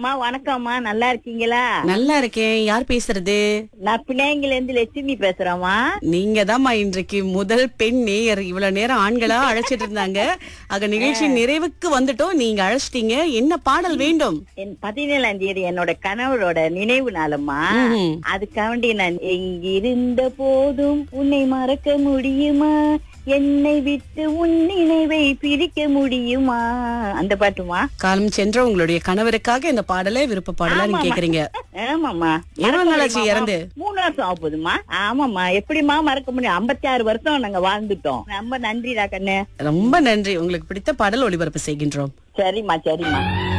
அம்மா வணக்கம்மா நல்லா இருக்கீங்களா நல்லா இருக்கேன் யார் பேசுறது நான் பிள்ளைங்கள இருந்து லட்சுமி பேசுறேம்மா நீங்க தான்மா இன்றைக்கு முதல் பெண் நேயர் இவ்வளவு நேரம் ஆண்களா அழைச்சிட்டு இருந்தாங்க ஆக நிகழ்ச்சி நிறைவுக்கு வந்துட்டோம் நீங்க அழைச்சிட்டீங்க என்ன பாடல் வேண்டும் என் பதினேழாம் தேதி என்னோட கணவரோட நினைவு நாளம்மா ம்ஹும். அதுக்காண்டி நான் எங்கிருந்த போதும் உன்னை மறக்க முடியுமா என்னை விட்டு உன் நினைவை பிரிக்க முடியுமா அந்த பாட்டுமா காலம் சென்ற உங்களுடைய கணவருக்காக இந்த பாடலை விருப்ப பாடலா நீங்க ஆமாம்மா. கேக்குறீங்க ஆமாம்மா எவ்வளவு நாள் ஆச்சு மறக்க இறந்து? முடியுமாம்மா? மூணு வருஷம் ஆக போகுதுமா ஆமாம்மா எப்படிம்மா மறக்க முடியும் ஐம்பத்தி ஆறு வருஷம் நாங்க வாழ்ந்துட்டோம் ரொம்ப நன்றிடா கண்ணு ரொம்ப நன்றி உங்களுக்கு பிடித்த பாடல் ஒளிபரப்பு செய்கின்றோம் சரிம்மா சரிம்மா